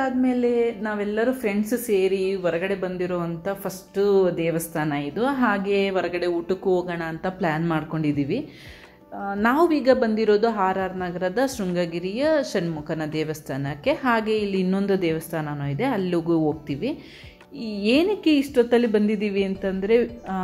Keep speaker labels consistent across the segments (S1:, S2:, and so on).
S1: ಅದಾದಮೇಲೆ ನಾವೆಲ್ಲರೂ ಫ್ರೆಂಡ್ಸ್ ಸೇರಿ ಹೊರಗಡೆ ಬಂದಿರೋವಂಥ ಫಸ್ಟು ದೇವಸ್ಥಾನ ಇದು ಹಾಗೆ ಹೊರಗಡೆ ಊಟಕ್ಕೂ ಹೋಗೋಣ ಅಂತ ಪ್ಲ್ಯಾನ್ ಮಾಡ್ಕೊಂಡಿದ್ದೀವಿ ಆ, ನಾವೀಗ ಬಂದಿರೋದು ಆರ್ ಆರ್ ನಗರದ ಶೃಂಗಗಿರಿಯ ಷಣ್ಮುಖನ ದೇವಸ್ಥಾನಕ್ಕೆ ಹಾಗೆ ಇಲ್ಲಿ ಇನ್ನೊಂದು ದೇವಸ್ಥಾನನೂ ಇದೆ ಅಲ್ಲಿಗೂ ಹೋಗ್ತೀವಿ ಈ ಏನಕ್ಕೆ ಇಷ್ಟೊತ್ತಲ್ಲಿ ಬಂದಿದ್ದೀವಿ ಅಂತಂದರೆ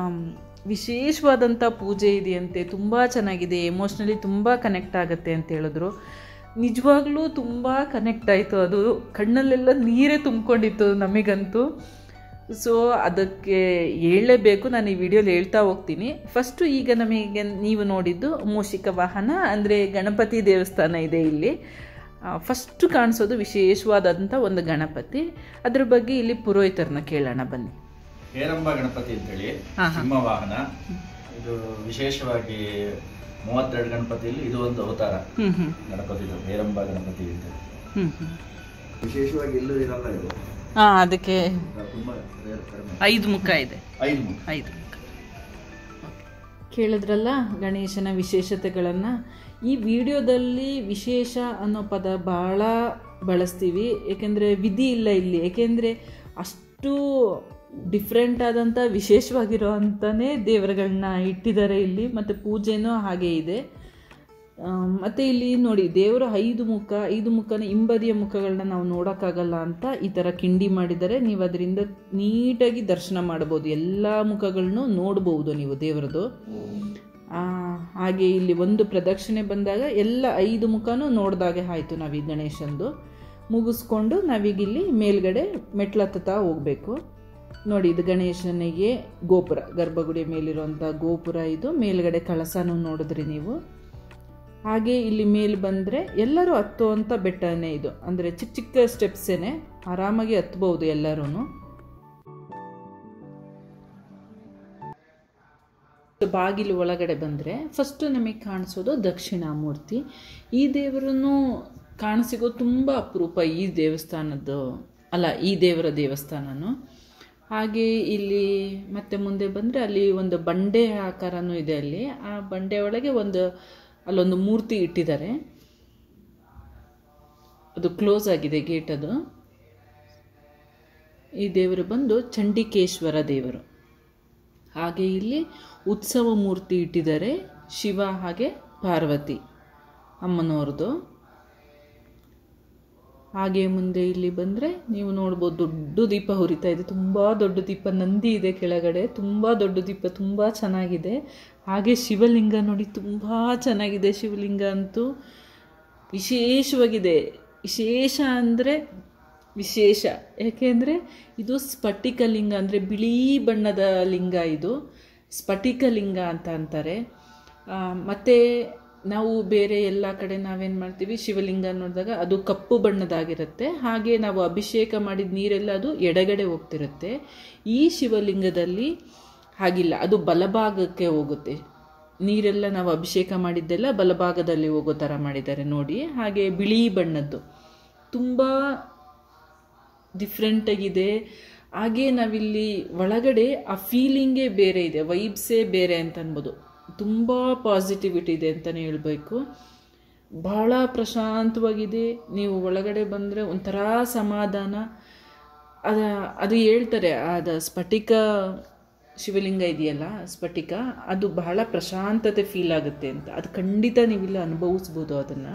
S1: ವಿಶೇಷವಾದಂಥ ಪೂಜೆ ಇದೆಯಂತೆ ತುಂಬ ಚೆನ್ನಾಗಿದೆ ಎಮೋಷ್ನಲಿ ತುಂಬ ಕನೆಕ್ಟ್ ಆಗುತ್ತೆ ಅಂತ ಹೇಳಿದ್ರು ನಿಜವಾಗ್ಲೂ ತುಂಬ ಕನೆಕ್ಟ್ ಆಯಿತು ಅದು ಕಣ್ಣಲ್ಲೆಲ್ಲ ನೀರೇ ತುಂಬಿಕೊಂಡಿತ್ತು ನಮಗಂತೂ ಸೊ ಅದಕ್ಕೆ ಹೇಳಲೇಬೇಕು ನಾನು ಈ ವಿಡಿಯೋಲಿ ಹೇಳ್ತಾ ಹೋಗ್ತೀನಿ ಫಸ್ಟು ಈಗ ನಮಗೆ ನೀವು ನೋಡಿದ್ದು ಮೂಷಿಕ ವಾಹನ ಅಂದರೆ ಗಣಪತಿ ದೇವಸ್ಥಾನ ಇದೆ ಇಲ್ಲಿ ಫಸ್ಟು ಕಾಣಿಸೋದು ವಿಶೇಷವಾದಂಥ ಒಂದು ಗಣಪತಿ ಅದ್ರ ಬಗ್ಗೆ ಇಲ್ಲಿ ಪುರೋಹಿತರನ್ನ ಕೇಳೋಣ ಬನ್ನಿ
S2: ಹೇರಂಬ ಗಣಪತಿ ಅಂತೇಳಿ
S1: ಹಾ, ಹಾ.
S2: ಸಿಂಹ ವಾಹನ ಇದು ವಿಶೇಷವಾಗಿ ಮೂವತ್ತೆರಡು ಗಣಪತಿಯಲ್ಲಿ ಇದು ಒಂದು ಅವತಾರ
S1: ಹ್ಞೂ ಹ್ಞೂ
S2: ಗಣಪತಿದು ಹೇರಂಬ ಗಣಪತಿ ಅಂತ
S1: ಹ್ಞೂ ಹ್ಞೂ
S2: ವಿಶೇಷವಾಗಿ ಎಲ್ಲೂ ಇರಲ್ಲ ಇದು
S1: ಹಾಂ ಅದಕ್ಕೆ
S2: ತುಂಬಾ rare, ಕಡಿಮೆ.
S1: ಐದು ಮುಖ ಇದೆ
S2: ಐದು ಮುಖ
S1: ಐದು ಮುಖ ಕೇಳಿದ್ರಲ್ಲ ಗಣೇಶನ ವಿಶೇಷತೆಗಳನ್ನು ಈ ವಿಡಿಯೋದಲ್ಲಿ ವಿಶೇಷ ಅನ್ನೋ ಪದ ಭಾಳ ಬಳಸ್ತೀವಿ ಏಕೆಂದರೆ ವಿಧಿ ಇಲ್ಲ ಇಲ್ಲಿ ಏಕೆಂದರೆ ಅಷ್ಟು ಡಿಫ್ರೆಂಟ್ ಆದಂಥ ವಿಶೇಷವಾಗಿರೋ ಅಂಥನೇ ದೇವರುಗಳನ್ನ ಇಟ್ಟಿದ್ದಾರೆ ಇಲ್ಲಿ ಮತ್ತು ಪೂಜೆನೂ ಹಾಗೆ ಇದೆ ಆಮ್, ಮತ್ತೆ ಇಲ್ಲಿ ನೋಡಿ ದೇವರ ಐದು ಮುಖ ಐದು ಮುಖನ ಹಿಂಬದಿಯ ಮುಖಗಳನ್ನ ನಾವು ನೋಡೋಕ್ಕಾಗಲ್ಲ ಅಂತ ಈ ಥರ ಕಿಂಡಿ ಮಾಡಿದರೆ ನೀವು ಅದರಿಂದ ನೀಟಾಗಿ ದರ್ಶನ ಮಾಡ್ಬೋದು ಎಲ್ಲ ಮುಖಗಳನ್ನು ನೋಡ್ಬೋದು ನೀವು ದೇವರದು ಆ, ಹಾಗೆ ಇಲ್ಲಿ ಒಂದು ಪ್ರದಕ್ಷಿಣೆ ಬಂದಾಗ ಎಲ್ಲ ಐದು ಮುಖನೂ ನೋಡಿದಾಗೆ ಆಯಿತು ನಾವು ಈ ಗಣೇಶಂದು ಮುಗಿಸ್ಕೊಂಡು ನಾವೀಗ ಇಲ್ಲಿ ಮೇಲ್ಗಡೆ ಮೆಟ್ಲತ್ತಾ ಹೋಗಬೇಕು ನೋಡಿ ಇದು ಗಣೇಶನಿಗೆ ಗೋಪುರ ಗರ್ಭಗುಡಿಯ ಮೇಲಿರುವಂಥ ಗೋಪುರ ಇದು ಮೇಲ್ಗಡೆ ಕಳಸನೂ ನೋಡಿದ್ರಿ ನೀವು ಹಾಗೆ ಇಲ್ಲಿ ಮೇಲೆ ಬಂದರೆ ಎಲ್ಲರೂ ಹತ್ತುವಂಥ ಬೆಟ್ಟನೇ ಇದು ಅಂದರೆ ಚಿಕ್ಕ ಚಿಕ್ಕ ಸ್ಟೆಪ್ಸೇನೆ ಆರಾಮಾಗಿ ಹತ್ಬೋದು ಎಲ್ಲರೂ ಬಾಗಿಲು ಒಳಗಡೆ ಬಂದರೆ ಫಸ್ಟು ನಮಗೆ ಕಾಣಿಸೋದು ದಕ್ಷಿಣಾಮೂರ್ತಿ ಈ ದೇವರನ್ನು ಕಾಣಸಿಗೋ ತುಂಬ ಅಪರೂಪ ಈ ದೇವಸ್ಥಾನದ್ದು ಅಲ್ಲ ಈ ದೇವರ ದೇವಸ್ಥಾನನು ಹಾಗೆ ಇಲ್ಲಿ ಮತ್ತೆ ಮುಂದೆ ಬಂದರೆ ಅಲ್ಲಿ ಒಂದು ಬಂಡೆ ಆಕಾರನೂ ಇದೆ ಅಲ್ಲಿ ಆ ಬಂಡೆ ಒಳಗೆ ಒಂದು ಅಲ್ಲೊಂದು ಮೂರ್ತಿ ಇಟ್ಟಿದ್ದಾರೆ ಅದು ಕ್ಲೋಸ್ ಆಗಿದೆ ಗೇಟ್ ಅದು ಈ ದೇವರು ಬಂದು ಚಂಡಿಕೇಶ್ವರ ದೇವರು ಹಾಗೆ ಇಲ್ಲಿ ಉತ್ಸವ ಮೂರ್ತಿ ಇಟ್ಟಿದ್ದಾರೆ ಶಿವ ಹಾಗೆ ಪಾರ್ವತಿ ಅಮ್ಮನವ್ರದ್ದು ಹಾಗೆ ಮುಂದೆ ಇಲ್ಲಿ ಬಂದರೆ ನೀವು ನೋಡ್ಬೋದು ದೊಡ್ಡ ದೀಪ ಹುರಿತಾ ಇದೆ ತುಂಬ ದೊಡ್ಡ ದೀಪ ನಂದಿ ಇದೆ ಕೆಳಗಡೆ ತುಂಬ ದೊಡ್ಡ ದೀಪ ತುಂಬ ಚೆನ್ನಾಗಿದೆ ಹಾಗೆ ಶಿವಲಿಂಗ ನೋಡಿ ತುಂಬ ಚೆನ್ನಾಗಿದೆ ಶಿವಲಿಂಗ ಅಂತೂ ವಿಶೇಷವಾಗಿದೆ ವಿಶೇಷ ಅಂದರೆ ವಿಶೇಷ ಏಕೆಂದರೆ ಇದು ಸ್ಫಟಿಕ ಲಿಂಗ ಅಂದರೆ ಬಿಳಿ ಬಣ್ಣದ ಲಿಂಗ ಇದು ಸ್ಫಟಿಕ ಲಿಂಗ ಅಂತ ಅಂತಾರೆ ಆ, ಮತ್ತೆ ನಾವು ಬೇರೆ ಎಲ್ಲ ಕಡೆ ನಾವೇನು ಮಾಡ್ತೀವಿ ಶಿವಲಿಂಗ ನೋಡಿದಾಗ ಅದು ಕಪ್ಪು ಬಣ್ಣದಾಗಿರುತ್ತೆ ಹಾಗೆ ನಾವು ಅಭಿಷೇಕ ಮಾಡಿದ ನೀರೆಲ್ಲ ಅದು ಎಡಗಡೆ ಹೋಗ್ತಿರುತ್ತೆ ಈ ಶಿವಲಿಂಗದಲ್ಲಿ ಹಾಗಿಲ್ಲ ಅದು ಬಲಭಾಗಕ್ಕೆ ಹೋಗುತ್ತೆ ನೀರೆಲ್ಲ ನಾವು ಅಭಿಷೇಕ ಮಾಡಿದ್ದೆಲ್ಲ ಬಲಭಾಗದಲ್ಲಿ ಹೋಗೋ ಥರ ಮಾಡಿದ್ದಾರೆ ನೋಡಿ ಹಾಗೆ ಬಿಳಿ ಬಣ್ಣದ್ದು ತುಂಬ ಡಿಫ್ರೆಂಟಾಗಿದೆ ಹಾಗೆ ನಾವಿಲ್ಲಿ ಒಳಗಡೆ ಆ ಫೀಲಿಂಗೇ ಬೇರೆ ಇದೆ ವೈಬ್ಸೇ ಬೇರೆ ಅಂತ ಅನ್ಬೋದು ತುಂಬ ಪಾಸಿಟಿವಿಟಿ ಇದೆ ಅಂತಲೇ ಹೇಳಬೇಕು ಭಾಳ ಪ್ರಶಾಂತವಾಗಿದೆ ನೀವು ಒಳಗಡೆ ಬಂದರೆ ಒಂಥರ ಸಮಾಧಾನ ಅದ ಅದು ಹೇಳ್ತಾರೆ ಅದ ಸ್ಫಟಿಕ ಶಿವಲಿಂಗ ಇದೆಯಲ್ಲ ಸ್ಫಟಿಕ ಅದು ಬಹಳ ಪ್ರಶಾಂತತೆ ಫೀಲ್ ಆಗುತ್ತೆ ಅಂತ ಅದು ಖಂಡಿತ ನೀವಿಲ್ಲ ಅನುಭವಿಸ್ಬೋದು ಅದನ್ನು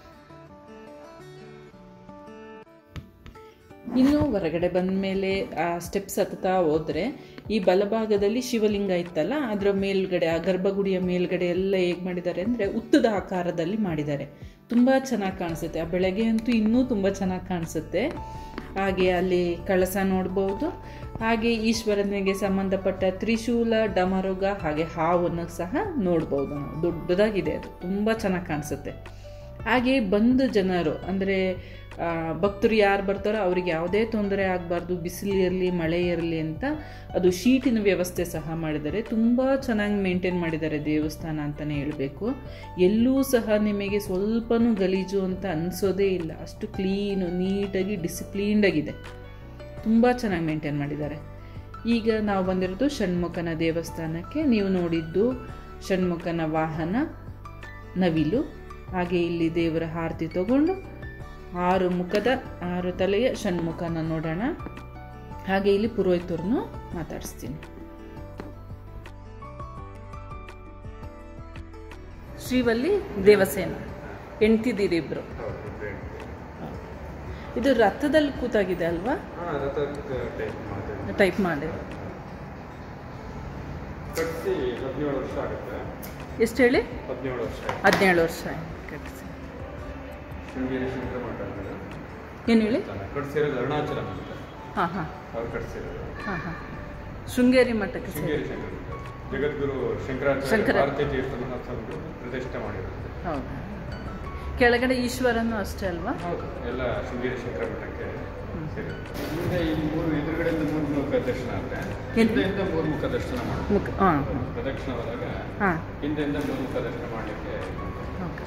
S1: ಇನ್ನು ಹೊರಗಡೆ ಬಂದ ಮೇಲೆ ಆ ಸ್ಟೆಪ್ಸ್ ಹತ್ತಾ ಹೋದರೆ ಈ ಬಲಭಾಗದಲ್ಲಿ ಶಿವಲಿಂಗ ಇತ್ತಲ್ಲ ಅದರ ಮೇಲ್ಗಡೆ ಆ ಗರ್ಭಗುಡಿಯ ಮೇಲ್ಗಡೆ ಎಲ್ಲ ಹೇಗೆ ಮಾಡಿದ್ದಾರೆ ಅಂದರೆ ಉತ್ತದ ಆಕಾರದಲ್ಲಿ ಮಾಡಿದ್ದಾರೆ ತುಂಬ ಚೆನ್ನಾಗಿ ಕಾಣಿಸುತ್ತೆ ಆ ಬೆಳಗ್ಗೆ ಅಂತೂ ಇನ್ನೂ ತುಂಬ ಚೆನ್ನಾಗಿ ಕಾಣಿಸುತ್ತೆ ಹಾಗೆ ಅಲ್ಲಿ ಕಳಸ ನೋಡ್ಬೋದು ಹಾಗೆ ಈಶ್ವರನಿಗೆ ಸಂಬಂಧಪಟ್ಟ ತ್ರಿಶೂಲ ಡಮರುಗ ಹಾಗೆ ಹಾವನ್ನು ಸಹ ನೋಡ್ಬೋದು ನಾವು ದೊಡ್ಡದಾಗಿದೆ ಅದು ತುಂಬ ಚೆನ್ನಾಗಿ ಕಾಣಿಸುತ್ತೆ ಹಾಗೆ ಬಂದ ಜನರು ಅಂದರೆ ಭಕ್ತರು ಯಾರು ಬರ್ತಾರೋ ಅವ್ರಿಗೆ ಯಾವುದೇ ತೊಂದರೆ ಆಗಬಾರ್ದು ಬಿಸಿಲು ಇರಲಿ ಮಳೆ ಇರಲಿ ಅಂತ ಅದು ಶೀಟಿನ ವ್ಯವಸ್ಥೆ ಸಹ ಮಾಡಿದ್ದಾರೆ ತುಂಬ ಚೆನ್ನಾಗಿ ಮೇಂಟೈನ್ ಮಾಡಿದ್ದಾರೆ ದೇವಸ್ಥಾನ ಅಂತಲೇ ಹೇಳಬೇಕು ಎಲ್ಲೂ ಸಹ ನಿಮಗೆ ಸ್ವಲ್ಪನೂ ಗಲೀಜು ಅಂತ ಅನಿಸೋದೇ ಇಲ್ಲ ಅಷ್ಟು ಕ್ಲೀನು ನೀಟಾಗಿ ಡಿಸಿಪ್ಲೀನ್ಡಾಗಿದೆ ತುಂಬ ಚೆನ್ನಾಗಿ ಮೇಂಟೈನ್ ಮಾಡಿದ್ದಾರೆ ಈಗ ನಾವು ಬಂದಿರೋದು ಷಣ್ಮುಖನ ದೇವಸ್ಥಾನಕ್ಕೆ ನೀವು ನೋಡಿದ್ದು ಷಣ್ಮುಖನ ವಾಹನ ನವಿಲು ಹಾಗೆ ಇಲ್ಲಿ ದೇವರ ಆರತಿ ತಗೊಂಡು ಆರು ಮುಖದ ಆರು ತಲೆಯ ಷಣ್ಮುಖನ ನೋಡೋಣ ಹಾಗೆ ಇಲ್ಲಿ ಪುರೋಹಿತರನ್ನು ಮಾತಾಡಿಸ್ತೀನಿ ಶ್ರೀವಲ್ಲಿ ದೇವಸೇನ ಹೆಂಡ್ತಿದ್ದೀರಿ ಇಬ್ರು ಇದು ರಥದಲ್ಲಿ ಕೂತಾಗಿದೆ ಅಲ್ವಾ ಟೈಪ್ ಮಾಡಿ
S3: ಕಟ್ಟಿಸಿ ಹದಿನೇಳು ವರ್ಷ ಆಗುತ್ತೆ
S1: ಎಷ್ಟು ಹೇಳಿ
S3: ಹದಿನೇಳು ವರ್ಷ
S1: ಹದಿನೇಳು ವರ್ಷ ಕಟ್ಟಿಸಿ
S3: ಶೃಂಗೇರಿ ಶಂಕರ ಮಠ ಅಂತ.
S1: ಏನು ಹೇಳಿ
S3: ಕಟ್ಸಿರೋದು ಅರುಣಾಚಲ ಅಂತ
S1: ಹಾಂ ಹಾಂ
S3: ಅವ್ರು ಕಟ್ಸಿರೋದು
S1: ಹಾಂ ಹಾಂ ಶೃಂಗೇರಿ ಮಠಕ್ಕೆ ಸೇರಿ
S3: ಶೃಂಗೇರಿ ಶಂಕರ ಮಠ ಜಗದ್ಗುರು ಶಂಕರಾಚಾರ್ಯ
S1: ಶಂಕರ-
S3: ಭಾರತೀಯ ತೀರ್ಥ ಮಹಾಸ್ವಾಮಿಗಳು ಪ್ರತಿಷ್ಠೆ ಮಾಡಿರೋದು
S1: ಹೌದಾ ಕೆಳಗಡೆ ಈಶ್ವರನು ಅಷ್ಟೇ ಅಲ್ವಾ
S3: ಹೌದು ಎಲ್ಲ ಶೃಂಗೇರಿ ಶಂಕರ ಮಠಕ್ಕೆ ಸೇರಿರುತ್ತೆ ಹಿಂದೆ ಈ ಮೂರು ಎದುರುಗಡೆಯಿಂದ ಮೂರು ಮುಖ ದರ್ಶನ ಆಗುತ್ತೆ ಹಿಂದೆಯಿಂದ ಮೂರು ಮುಖ ದರ್ಶನ ಮಾಡ್ಬೋದು
S1: ಮುಖ ಹಾಂ
S3: ಪ್ರದಕ್ಷಿಣ ಹೋದಾಗ
S1: ಹಾಂ
S3: ಹಿಂದೆಯಿಂದ ಮೂರು ಮುಖ ದರ್ಶನ ಮಾಡಲಿಕ್ಕೆ
S1: ಓಕೆ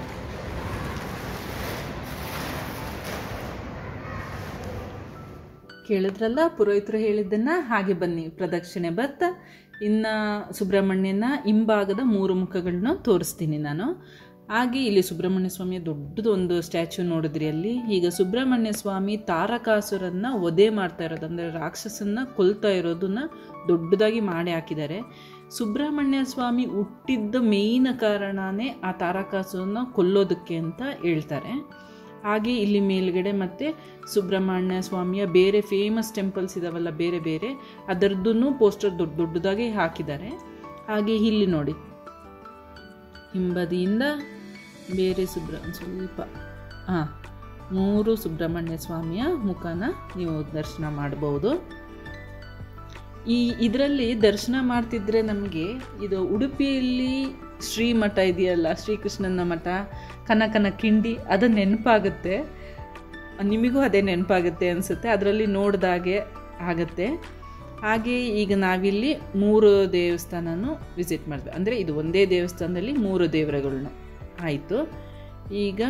S1: ಕೇಳಿದ್ರಲ್ಲ ಪುರೋಹಿತರು ಹೇಳಿದ್ದನ್ನ ಹಾಗೆ ಬನ್ನಿ ಪ್ರದಕ್ಷಿಣೆ ಬರ್ತಾ ಇನ್ನು ಸುಬ್ರಹ್ಮಣ್ಯನ ಹಿಂಭಾಗದ ಮೂರು ಮುಖಗಳನ್ನ ತೋರಿಸ್ತೀನಿ ನಾನು ಹಾಗೆ ಇಲ್ಲಿ ಸುಬ್ರಹ್ಮಣ್ಯ ಸ್ವಾಮಿಯ ದೊಡ್ಡದು ಒಂದು ಸ್ಟ್ಯಾಚ್ಯೂ ನೋಡಿದ್ರಿ ಅಲ್ಲಿ ಈಗ ಸುಬ್ರಹ್ಮಣ್ಯ ಸ್ವಾಮಿ ತಾರಕಾಸುರನ್ನ ವಧೆ ಮಾಡ್ತಾ ಇರೋದು ಅಂದರೆ ರಾಕ್ಷಸನ್ನ ಕೊಲ್ತಾ ಇರೋದನ್ನ ದೊಡ್ಡದಾಗಿ ಮಾಡಿ ಹಾಕಿದ್ದಾರೆ ಸುಬ್ರಹ್ಮಣ್ಯ ಸ್ವಾಮಿ ಹುಟ್ಟಿದ್ದ ಮೇಯ್ನ ಕಾರಣನೇ ಆ ತಾರಕಾಸುರನ್ನ ಕೊಲ್ಲೋದಕ್ಕೆ ಅಂತ ಹೇಳ್ತಾರೆ ಹಾಗೆ ಇಲ್ಲಿ ಮೇಲ್ಗಡೆ ಮತ್ತೆ ಸುಬ್ರಹ್ಮಣ್ಯ ಸ್ವಾಮಿಯ ಬೇರೆ ಫೇಮಸ್ ಟೆಂಪಲ್ಸ್ ಇದಾವಲ್ಲ ಬೇರೆ ಬೇರೆ ಅದರದ್ದು ಪೋಸ್ಟರ್ ದೊಡ್ಡ ದೊಡ್ಡದಾಗಿ ಹಾಕಿದ್ದಾರೆ ಹಾಗೆ ಇಲ್ಲಿ ನೋಡಿ ಹಿಂಬದಿಯಿಂದ ಬೇರೆ ಸುಬ್ರ ಸ್ವಲ್ಪ ಹಾಂ ಮೂರು ಸುಬ್ರಹ್ಮಣ್ಯ ಸ್ವಾಮಿಯ ಮುಖನ ನೀವು ದರ್ಶನ ಮಾಡಬಹುದು ಈ ಇದರಲ್ಲಿ ದರ್ಶನ ಮಾಡ್ತಿದ್ರೆ ನಮಗೆ ಇದು ಉಡುಪಿಯಲ್ಲಿ ಶ್ರೀಮಠ ಇದೆಯಲ್ಲ ಶ್ರೀಕೃಷ್ಣನ ಮಠ ಕನಕನ ಕಿಂಡಿ ಅದು ನೆನಪಾಗುತ್ತೆ ನಿಮಗೂ ಅದೇ ನೆನಪಾಗುತ್ತೆ ಅನಿಸುತ್ತೆ ಅದರಲ್ಲಿ ನೋಡಿದಾಗೆ ಆಗುತ್ತೆ ಹಾಗೆ ಈಗ ನಾವಿಲ್ಲಿ ಮೂರು ದೇವಸ್ಥಾನನೂ ವಿಸಿಟ್ ಮಾಡಿದ್ವಿ ಅಂದರೆ ಇದು ಒಂದೇ ದೇವಸ್ಥಾನದಲ್ಲಿ ಮೂರು ದೇವರುಗಳನ್ನ ಆಯಿತು ಈಗ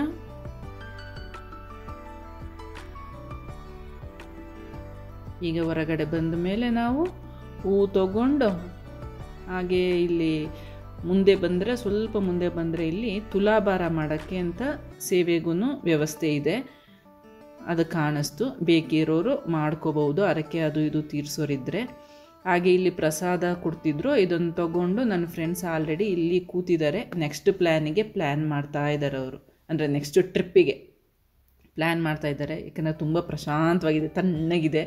S1: ಈಗ ಹೊರಗಡೆ ಬಂದ ಮೇಲೆ ನಾವು ಹೂ ತಗೊಂಡು ಹಾಗೆ ಇಲ್ಲಿ ಮುಂದೆ ಬಂದರೆ ಸ್ವಲ್ಪ ಮುಂದೆ ಬಂದರೆ ಇಲ್ಲಿ ತುಲಾಭಾರ ಮಾಡೋಕ್ಕೆ ಅಂತ ಸೇವೆಗೂ ವ್ಯವಸ್ಥೆ ಇದೆ ಅದು ಕಾಣಿಸ್ತು ಬೇಕಿರೋರು ಮಾಡ್ಕೋಬಹುದು ಅರಕೆ ಅದು ಇದು ತೀರ್ಸೋರಿದ್ರೆ ಹಾಗೆ ಇಲ್ಲಿ ಪ್ರಸಾದ ಕೊಡ್ತಿದ್ರು ಇದನ್ನು ತಗೊಂಡು ನನ್ನ ಫ್ರೆಂಡ್ಸ್ ಆಲ್ರೆಡಿ ಇಲ್ಲಿ ಕೂತಿದ್ದಾರೆ ನೆಕ್ಸ್ಟ್ ಪ್ಲ್ಯಾನಿಗೆ ಪ್ಲ್ಯಾನ್ ಮಾಡ್ತಾ ಇದ್ದಾರೆ ಅವರು ಅಂದರೆ ನೆಕ್ಸ್ಟ್ ಟ್ರಿಪ್ಪಿಗೆ ಪ್ಲ್ಯಾನ್ ಮಾಡ್ತಾ ಇದ್ದಾರೆ ಯಾಕಂದರೆ ತುಂಬ ಪ್ರಶಾಂತವಾಗಿದೆ ತಣ್ಣಗಿದೆ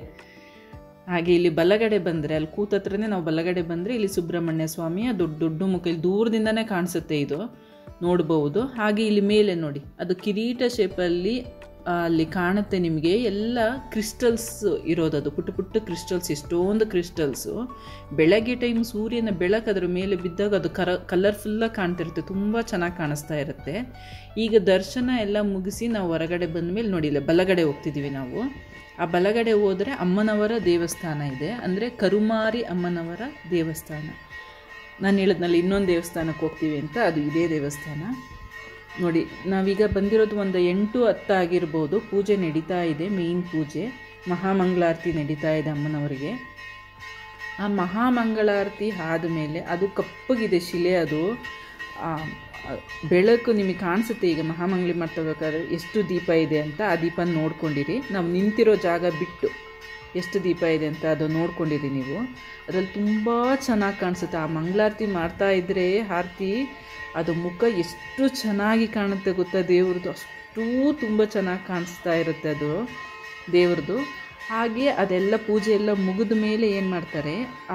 S1: ಹಾಗೆ ಇಲ್ಲಿ ಬಲಗಡೆ ಬಂದರೆ ಅಲ್ಲಿ ಕೂತತ್ರನೇ ನಾವು ಬಲಗಡೆ ಬಂದರೆ ಇಲ್ಲಿ ಸುಬ್ರಹ್ಮಣ್ಯ ಸ್ವಾಮಿಯ ದೊಡ್ಡ ದೊಡ್ಡ ಮುಖ ಇಲ್ಲಿ ದೂರದಿಂದನೇ ಕಾಣಿಸುತ್ತೆ ಇದು ನೋಡ್ಬೋದು ಹಾಗೆ ಇಲ್ಲಿ ಮೇಲೆ ನೋಡಿ ಅದು ಕಿರೀಟ ಶೇಪಲ್ಲಿ ಅಲ್ಲಿ ಕಾಣುತ್ತೆ ನಿಮಗೆ ಎಲ್ಲ ಕ್ರಿಸ್ಟಲ್ಸ್ ಇರೋದದು ಪುಟ್ಟ ಪುಟ್ಟ ಕ್ರಿಸ್ಟಲ್ಸ್ ಎಷ್ಟೊಂದು ಕ್ರಿಸ್ಟಲ್ಸು ಬೆಳಗ್ಗೆ ಟೈಮ್ ಸೂರ್ಯನ ಬೆಳಕು ಅದರ ಮೇಲೆ ಬಿದ್ದಾಗ ಅದು ಕರ ಕಲರ್ಫುಲ್ಲಾಗಿ ಕಾಣ್ತಿರುತ್ತೆ ತುಂಬ ಚೆನ್ನಾಗಿ ಕಾಣಿಸ್ತಾ ಇರುತ್ತೆ ಈಗ ದರ್ಶನ ಎಲ್ಲ ಮುಗಿಸಿ ನಾವು ಹೊರಗಡೆ ಬಂದ ಮೇಲೆ ನೋಡಿ ಇಲ್ಲ ಬಲಗಡೆ ಹೋಗ್ತಿದ್ದೀವಿ ನಾವು ಆ ಬಲಗಡೆ ಹೋದರೆ ಅಮ್ಮನವರ ದೇವಸ್ಥಾನ ಇದೆ ಅಂದರೆ ಕರುಮಾರಿ ಅಮ್ಮನವರ ದೇವಸ್ಥಾನ ನಾನು ಹೇಳಿದ್ನಲ್ಲ ಇನ್ನೊಂದು ದೇವಸ್ಥಾನಕ್ಕೆ ಹೋಗ್ತೀವಿ ಅಂತ ಅದು ಇದೇ ದೇವಸ್ಥಾನ ನೋಡಿ ನಾವೀಗ ಬಂದಿರೋದು ಒಂದು ಎಂಟು ಹತ್ತು ಆಗಿರ್ಬೋದು ಪೂಜೆ ನಡೀತಾ ಇದೆ ಮೇಯ್ನ್ ಪೂಜೆ ಮಹಾಮಂಗಳಾರತಿ ನಡೀತಾ ಇದೆ ಅಮ್ಮನವರಿಗೆ ಆ ಮಹಾಮಂಗಳಾರತಿ ಆದಮೇಲೆ ಅದು ಕಪ್ಪಗಿದೆ ಶಿಲೆ ಅದು ಆ, ಆ, ಬೆಳಕು ನಿಮಗೆ ಕಾಣಿಸುತ್ತೆ ಈಗ ಮಹಾಮಂಗಳಿ ಮಾಡ್ಕೋಬೇಕಾದ್ರೆ ಎಷ್ಟು ದೀಪ ಇದೆ ಅಂತ ಆ ದೀಪ ನೋಡ್ಕೊಂಡಿರಿ ನಾವು ನಿಂತಿರೋ ಜಾಗ ಬಿಟ್ಟು ಎಷ್ಟು ದೀಪ ಇದೆ ಅಂತ ಅದು ನೋಡ್ಕೊಂಡಿರಿ ನೀವು ಅದರಲ್ಲಿ ತುಂಬ ಚೆನ್ನಾಗಿ ಕಾಣಿಸುತ್ತೆ ಆ ಮಂಗಳಾರತಿ ಮಾಡ್ತಾ ಇದ್ದರೆ ಆರತಿ ಅದು ಮುಖ ಎಷ್ಟು ಚೆನ್ನಾಗಿ ಕಾಣುತ್ತೆ ಗೊತ್ತಾ ದೇವ್ರದ್ದು ಅಷ್ಟೂ ತುಂಬ ಚೆನ್ನಾಗಿ ಕಾಣಿಸ್ತಾ ಇರುತ್ತೆ ಅದು ದೇವ್ರದ್ದು ಹಾಗೆ ಅದೆಲ್ಲ ಪೂಜೆ ಎಲ್ಲ ಮುಗಿದ ಮೇಲೆ ಏನು ಮಾಡ್ತಾರೆ ಆ,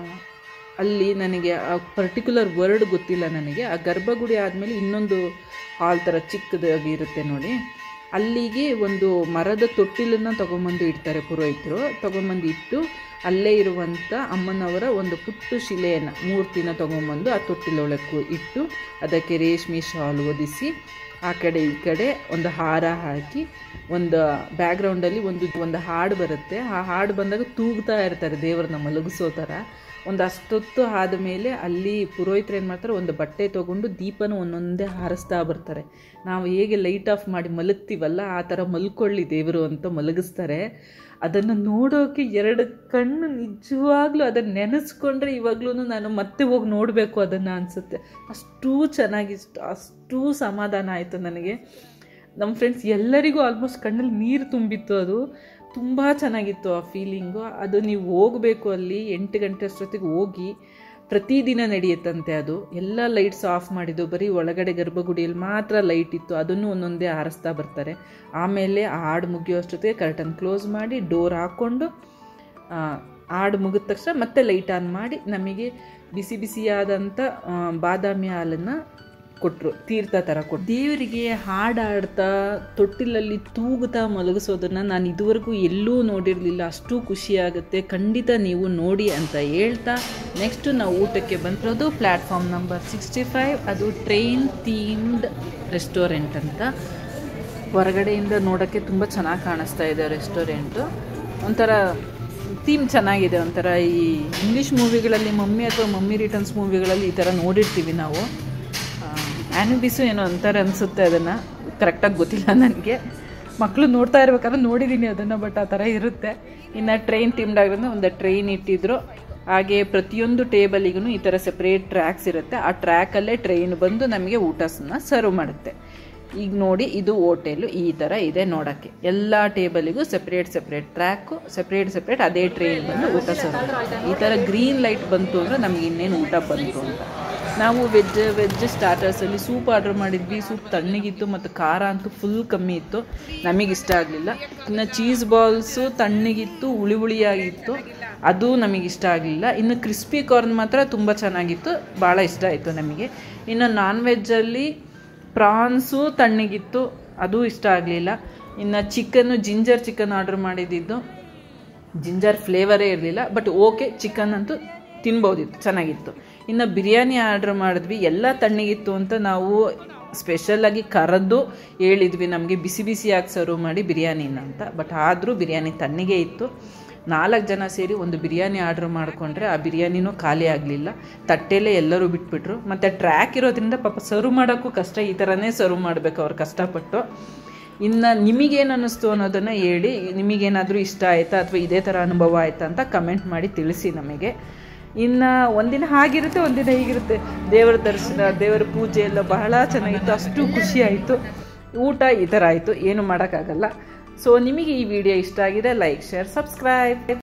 S1: ಅಲ್ಲಿ ನನಗೆ ಆ ಪರ್ಟಿಕ್ಯುಲರ್ ವರ್ಡ್ ಗೊತ್ತಿಲ್ಲ ನನಗೆ ಆ ಗರ್ಭಗುಡಿ ಆದಮೇಲೆ ಇನ್ನೊಂದು ಹಾಲ್ ಥರ ಚಿಕ್ಕದಾಗಿ ಇರುತ್ತೆ ನೋಡಿ ಅಲ್ಲಿಗೆ ಒಂದು ಮರದ ತೊಟ್ಟಿಲನ್ನು ತೊಗೊಂಬಂದು ಇಡ್ತಾರೆ ಪುರೋಹಿತರು ತೊಗೊಂಬಂದು ಇಟ್ಟು ಅಲ್ಲೇ ಇರುವಂಥ ಅಮ್ಮನವರ ಒಂದು ಪುಟ್ಟ ಶಿಲೆಯನ್ನು ಮೂರ್ತಿನ ತೊಗೊಂಬಂದು ಆ ತೊಟ್ಟಿಲೊಳಕ್ಕೆ ಇಟ್ಟು ಅದಕ್ಕೆ ರೇಷ್ಮೆ ಶಾಲ್ ಒದಿಸಿ ಆ ಕಡೆ ಈ ಕಡೆ ಒಂದು ಹಾರ ಹಾಕಿ ಒಂದು ಬ್ಯಾಕ್ಗ್ರೌಂಡಲ್ಲಿ ಒಂದು ಒಂದು ಹಾಡು ಬರುತ್ತೆ ಆ ಹಾಡು ಬಂದಾಗ ತೂಗ್ತಾ ಇರ್ತಾರೆ ದೇವ್ರನ್ನ ಮಲಗಿಸೋ ಥರ ಒಂದು ಅಷ್ಟೊತ್ತು ಆದಮೇಲೆ ಅಲ್ಲಿ ಪುರೋಹಿತರು ಏನು ಮಾಡ್ತಾರೆ ಒಂದು ಬಟ್ಟೆ ತೊಗೊಂಡು ದೀಪನ ಒಂದೊಂದೇ ಹಾರಿಸ್ತಾ ಬರ್ತಾರೆ ನಾವು ಹೇಗೆ ಲೈಟ್ ಆಫ್ ಮಾಡಿ ಮಲಗ್ತೀವಲ್ಲ ಆ ಥರ ಮಲ್ಕೊಳ್ಳಿ ದೇವರು ಅಂತ ಮಲಗಿಸ್ತಾರೆ ಅದನ್ನು ನೋಡೋಕೆ ಎರಡು ಕಣ್ಣು ನಿಜವಾಗ್ಲೂ ಅದನ್ನು ನೆನೆಸ್ಕೊಂಡ್ರೆ ಇವಾಗ್ಲೂ ನಾನು ಮತ್ತೆ ಹೋಗಿ ನೋಡಬೇಕು ಅದನ್ನು ಅನಿಸುತ್ತೆ ಅಷ್ಟೂ ಚೆನ್ನಾಗಿಷ್ಟು ಅಷ್ಟೂ ಸಮಾಧಾನ ಆಯಿತು ನನಗೆ ನಮ್ಮ ಫ್ರೆಂಡ್ಸ್ ಎಲ್ಲರಿಗೂ ಆಲ್ಮೋಸ್ಟ್ ಕಣ್ಣಲ್ಲಿ ನೀರು ತುಂಬಿತ್ತು ಅದು ತುಂಬ ಚೆನ್ನಾಗಿತ್ತು ಆ ಫೀಲಿಂಗು ಅದು ನೀವು ಹೋಗಬೇಕು ಅಲ್ಲಿ ಎಂಟು ಗಂಟೆ ಅಷ್ಟೊತ್ತಿಗೆ ಹೋಗಿ ಪ್ರತಿದಿನ ನಡೆಯುತ್ತಂತೆ ಅದು ಎಲ್ಲ ಲೈಟ್ಸ್ ಆಫ್ ಮಾಡಿದ್ದು ಬರೀ ಒಳಗಡೆ ಗರ್ಭಗುಡಿಯಲ್ಲಿ ಮಾತ್ರ ಲೈಟ್ ಇತ್ತು ಅದನ್ನು ಒಂದೊಂದೇ ಆರಿಸ್ತಾ ಬರ್ತಾರೆ ಆಮೇಲೆ ಆ ಹಾಡು ಮುಗಿಯೋ ಅಷ್ಟೊತ್ತಿಗೆ ಕರ್ಟನ್ ಕ್ಲೋಸ್ ಮಾಡಿ ಡೋರ್ ಹಾಕ್ಕೊಂಡು ಆ, ಹಾಡು ಮುಗಿದ ತಕ್ಷಣ ಮತ್ತೆ ಲೈಟ್ ಆನ್ ಮಾಡಿ ನಮಗೆ ಬಿಸಿ ಬಿಸಿಯಾದಂಥ ಆ, ಬಾದಾಮಿ ಹಾಲನ್ನು ಕೊಟ್ಟರು ತೀರ್ಥ ಥರ ಕೊಟ್ಟು ದೇವರಿಗೆ ಹಾಡು ಹಾಡ್ತಾ ತೊಟ್ಟಿಲಲ್ಲಿ ತೂಗುತ್ತಾ ಮಲಗಿಸೋದನ್ನು ನಾನು ಇದುವರೆಗೂ ಎಲ್ಲೂ ನೋಡಿರಲಿಲ್ಲ ಅಷ್ಟು ಖುಷಿಯಾಗುತ್ತೆ ಖಂಡಿತ ನೀವು ನೋಡಿ ಅಂತ ಹೇಳ್ತಾ ನೆಕ್ಸ್ಟು ನಾವು ಊಟಕ್ಕೆ ಬಂದಿರೋದು ಪ್ಲ್ಯಾಟ್ಫಾರ್ಮ್ ನಂಬರ್ ಸಿಕ್ಸ್ಟಿ ಫೈವ್ ಅದು ಟ್ರೈನ್ ಥೀಮ್ಡ್ ರೆಸ್ಟೋರೆಂಟ್ ಅಂತ ಹೊರಗಡೆಯಿಂದ ನೋಡೋಕ್ಕೆ ತುಂಬ ಚೆನ್ನಾಗಿ ಕಾಣಿಸ್ತಾ ಇದೆ ರೆಸ್ಟೋರೆಂಟು ಒಂಥರ ಥೀಮ್ ಚೆನ್ನಾಗಿದೆ ಒಂಥರ ಈ ಇಂಗ್ಲೀಷ್ ಮೂವಿಗಳಲ್ಲಿ ಮಮ್ಮಿ ಅಥವಾ ಮಮ್ಮಿ ರಿಟರ್ನ್ಸ್ ಮೂವಿಗಳಲ್ಲಿ ಈ ಥರ ನೋಡಿರ್ತೀವಿ ನಾವು ಆ್ಯನಿಬಿಸು ಏನೋ ಅಂತಾರೆ ಅನಿಸುತ್ತೆ ಅದನ್ನು ಕರೆಕ್ಟಾಗಿ ಗೊತ್ತಿಲ್ಲ ನನಗೆ ಮಕ್ಕಳು ನೋಡ್ತಾ ಇರ್ಬೇಕಾದ್ರೆ ನೋಡಿದ್ದೀನಿ ಅದನ್ನು ಬಟ್ ಆ ಥರ ಇರುತ್ತೆ ಇನ್ನು ಟ್ರೈನ್ ಟೀಮ್ಡ್ ಆಗಿರೋದು ಒಂದು ಟ್ರೈನ್ ಇಟ್ಟಿದ್ರು ಹಾಗೆ ಪ್ರತಿಯೊಂದು ಟೇಬಲಿಗೂ ಈ ಥರ ಸೆಪ್ರೇಟ್ ಟ್ರ್ಯಾಕ್ಸ್ ಇರುತ್ತೆ ಆ ಟ್ರ್ಯಾಕಲ್ಲೇ ಟ್ರೈನ್ ಬಂದು ನಮಗೆ ಊಟನ ಸರ್ವ್ ಮಾಡುತ್ತೆ ಈಗ ನೋಡಿ ಇದು ಹೋಟೆಲು ಈ ಥರ ಇದೆ ನೋಡೋಕ್ಕೆ ಎಲ್ಲ ಟೇಬಲಿಗೂ separate separate track separate separate ಅದೇ ಟ್ರೈನ್ ಬಂದು ಊಟ ಸರ್ವ್ ಈ ಥರ ಗ್ರೀನ್ ಲೈಟ್ ಬಂತು ಅಂದರೆ ನಮ್ಗೆ ಇನ್ನೇನು ಊಟ ಬಂತು ಅಂತ ನಾವು ವೆಜ್ ವೆಜ್ ಸ್ಟಾರ್ಟರ್ಸಲ್ಲಿ ಸೂಪ್ ಆರ್ಡ್ರ್ ಮಾಡಿದ್ವಿ ಸೂಪ್ ತಣ್ಣಗಿತ್ತು ಮತ್ತು ಖಾರ ಅಂತೂ ಫುಲ್ ಕಮ್ಮಿ ಇತ್ತು ನಮಗೆ ಇಷ್ಟ ಆಗಲಿಲ್ಲ ಇನ್ನು ಚೀಸ್ ಬಾಲ್ಸು ತಣ್ಣಗಿತ್ತು ಹುಳಿ ಹುಳಿಯಾಗಿತ್ತು ಅದು ನಮಗೆ ಇಷ್ಟ ಆಗಲಿಲ್ಲ ಇನ್ನು ಕ್ರಿಸ್ಪಿ ಕಾರ್ನ್ ಮಾತ್ರ ತುಂಬ ಚೆನ್ನಾಗಿತ್ತು ಭಾಳ ಇಷ್ಟ ಆಯಿತು ನಮಗೆ ಇನ್ನು ನಾನ್ ವೆಜ್ಜಲ್ಲಿ ಪ್ರಾನ್ಸು ತಣ್ಣಗಿತ್ತು ಅದು ಇಷ್ಟ ಆಗಲಿಲ್ಲ ಇನ್ನು ಚಿಕನ್ನು ಜಿಂಜರ್ ಚಿಕನ್ ಆರ್ಡ್ರ್ ಮಾಡಿದ್ದಿದ್ದು ಜಿಂಜರ್ ಫ್ಲೇವರೇ ಇರಲಿಲ್ಲ ಬಟ್ ಓಕೆ ಚಿಕನ್ ಅಂತೂ ತಿನ್ಬೋದಿತ್ತು ಚೆನ್ನಾಗಿತ್ತು ಇನ್ನು ಬಿರಿಯಾನಿ ಆರ್ಡ್ರ್ ಮಾಡಿದ್ವಿ ಎಲ್ಲ ತಣ್ಣಗಿತ್ತು ಅಂತ ನಾವು ಸ್ಪೆಷಲಾಗಿ ಕರೆದು ಹೇಳಿದ್ವಿ ನಮಗೆ ಬಿಸಿ ಬಿಸಿಯಾಗಿ ಸರ್ವ್ ಮಾಡಿ ಬಿರಿಯಾನಿನ ಅಂತ ಬಟ್ ಆದರೂ ಬಿರಿಯಾನಿ ತಣ್ಣಗೆ ಇತ್ತು ನಾಲ್ಕು ಜನ ಸೇರಿ ಒಂದು ಬಿರಿಯಾನಿ ಆರ್ಡ್ರ್ ಮಾಡಿಕೊಂಡ್ರೆ ಆ ಬಿರಿಯಾನಿನೂ ಖಾಲಿ ಆಗಲಿಲ್ಲ ತಟ್ಟೆಲೇ ಎಲ್ಲರೂ ಬಿಟ್ಬಿಟ್ರು ಮತ್ತು ಟ್ರ್ಯಾಕ್ ಇರೋದ್ರಿಂದ ಪಾಪ ಸರ್ವ್ ಮಾಡೋಕ್ಕೂ ಕಷ್ಟ ಈ ಥರನೇ ಸರ್ವ್ ಮಾಡಬೇಕು ಅವ್ರು ಕಷ್ಟಪಟ್ಟು ಇನ್ನು ನಿಮಗೇನು ಅನ್ನಿಸ್ತು ಅನ್ನೋದನ್ನು ಹೇಳಿ ನಿಮಗೇನಾದರೂ ಇಷ್ಟ ಆಯಿತಾ ಅಥವಾ ಇದೇ ಥರ ಅನುಭವ ಆಯಿತಾ ಅಂತ ಕಮೆಂಟ್ ಮಾಡಿ ತಿಳಿಸಿ ನಮಗೆ ಇನ್ನು ಒಂದಿನ ಹಾಗಿರುತ್ತೆ ಒಂದಿನ ಹೀಗಿರುತ್ತೆ ದೇವರ ದರ್ಶನ ದೇವರ ಪೂಜೆ ಎಲ್ಲ ಬಹಳ ಚೆನ್ನಾಗಿತ್ತು ಅಷ್ಟು ಖುಷಿ ಆಯಿತು ಊಟ ಈ ಥರ ಆಯಿತು ಏನು ಮಾಡೋಕ್ಕಾಗಲ್ಲ ಸೊ ನಿಮಗೆ ಈ ವಿಡಿಯೋ ಇಷ್ಟ ಆಗಿದೆ ಲೈಕ್ ಶೇರ್ ಸಬ್ಸ್ಕ್ರೈಬ್